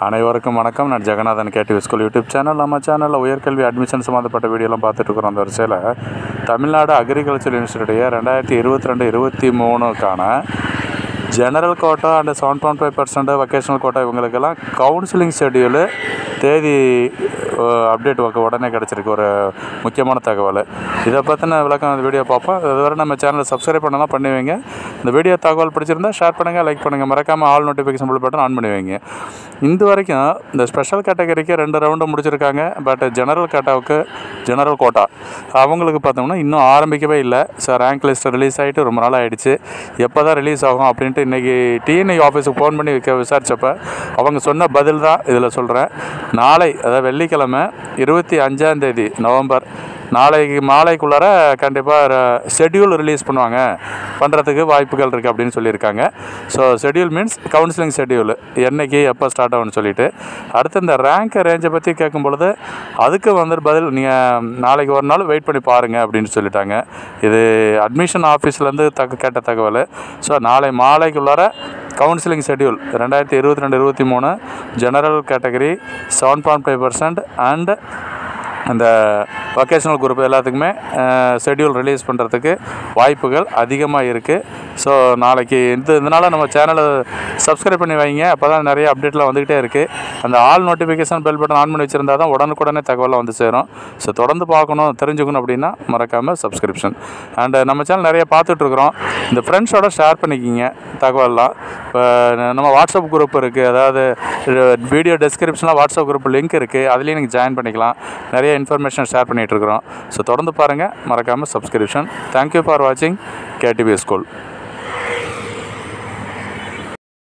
அனைவருக்கும் வணக்கம் நான் Jagannathan KTV school YouTube channel நம்ம சேனலில் உயர்கல்வி அட்மிஷன் சம்மந்தப்பட்ட வீடியோலாம் பார்த்துட்டு இருக்கிறோம் அந்த வரிசையில் தமிழ்நாடு அக்ரிகல்ச்சர் யூனிவர்சிட்டியுடைய ரெண்டாயிரத்தி இருபத்தி ரெண்டு இருபத்தி மூணுக்கான general quota and seven point five percent vocational quota இவங்களுக்கெல்லாம் கவுன்சிலிங் ஷெட்யூலு தேதி அப்டேட் உடனே கிடச்சிருக்கு ஒரு முக்கியமான தகவல் இதை பற்றின விளக்கம் அந்த வீடியோ பார்ப்போம் இதுவரை நம்ம சேனலை சப்ஸ்கிரைப் பண்ணலாம் பண்ணி வைங்க இந்த வீடியோ தகவல் பிடிச்சிருந்தா ஷேர் பண்ணுங்கள் லைக் பண்ணுங்கள் மறக்காமல் all notification bell button on பண்ணி வைங்க இந்த வரைக்கும் இந்த ஸ்பெஷல் கேட்டகரிக்கு ரெண்டு ரவுண்டு முடிச்சிருக்காங்க பட் ஜெனரல் கேட்டாவுக்கு ஜெனரல் கோட்டா அவங்களுக்கு பார்த்தோம்னா இன்னும் ஆரம்பிக்கவே இல்லை ஸோ ரேங்க் லிஸ்ட் ரிலீஸ் ஆகிட்டு ரொம்ப நாள் ஆகிடுச்சு எப்போ தான் ரிலீஸ் ஆகும் அப்படின்ட்டு இன்றைக்கி டிஎன்ஐ ஆஃபீஸுக்கு ஃபோன் பண்ணி வைக்க விசாரித்தப்ப அவங்க சொன்ன பதில் தான் இதில் சொல்கிறேன் நாளை அதாவது வெள்ளிக்கிழமை இருபத்தி அஞ்சாந்தேதி நவம்பர் நாளைக்கு மாலைக்குள்ளார கண்டிப்பாக ஷெட்யூல் ரிலீஸ் பண்ணுவாங்க பண்ணுறதுக்கு வாய்ப்புகள் இருக்குது அப்படின்னு சொல்லியிருக்காங்க so schedule means counselling schedule என்னைக்கு எப்போ ஸ்டார்ட் ஆகும்னு சொல்லிட்டு அடுத்து இந்த ரேங்க் ரேஞ்சை பற்றி கேட்கும் பொழுது அதுக்கு வந்து பதில் நீங்கள் நாளைக்கு ஒரு நாள் வெயிட் பண்ணி பாருங்கள் அப்படின்னு சொல்லிட்டாங்க இது அட்மிஷன் ஆஃபீஸ்லேருந்து தக்க கேட்ட தகவல் ஸோ நாளை மாலைக்குள்ளார கவுன்சிலிங் ஷெட்யூல் ரெண்டாயிரத்தி இருபத்தி ரெண்டு இருபத்தி மூணு general category seven point five percent and அந்த வொக்கேஷனல் குரூப் எல்லாத்துக்குமே ஷெட்யூல் ரிலீஸ் பண்ணுறதுக்கு வாய்ப்புகள் அதிகமாக இருக்குது ஸோ நாளைக்கு இந்த இதனால் நம்ம சேனலை சப்ஸ்கிரைப் பண்ணி வைங்க அப்போ தான் நிறைய அப்டேட்லாம் வந்துக்கிட்டே இருக்குது அந்த all notification bell button on பண்ணி வச்சுருந்தா தான் உடனுக்குடனே தகவலாம் வந்து சேரும் ஸோ தொடர்ந்து பார்க்கணும் தெரிஞ்சுக்கணும் அப்படின்னா மறக்காமல் சப்ஸ்கிரிப்ஷன் அண்டு நம்ம சேனல் நிறைய பார்த்துட்ருக்குறோம் இந்த ஃப்ரெண்ட்ஸோட ஷேர் பண்ணிக்கிங்க தகவல்லாம் இப்போ நம்ம வாட்ஸ்அப் குரூப் இருக்குது அதாவது வீடியோ டெஸ்கிரிப்ஷனில் வாட்ஸ்அப் குரூப் லிங்க் இருக்குது அதுலேயும் நீங்கள் ஜாயின் பண்ணிக்கலாம் நிறைய இன்ஃபர்மேஷன் ஷேர் பண்ணிகிட்ருக்குறோம் ஸோ தொடர்ந்து பாருங்கள் மறக்காமல் சப்ஸ்கிரிப்ஷன் தேங்க்யூ ஃபார் வாட்சிங் கேடிபி ஸ்கூல்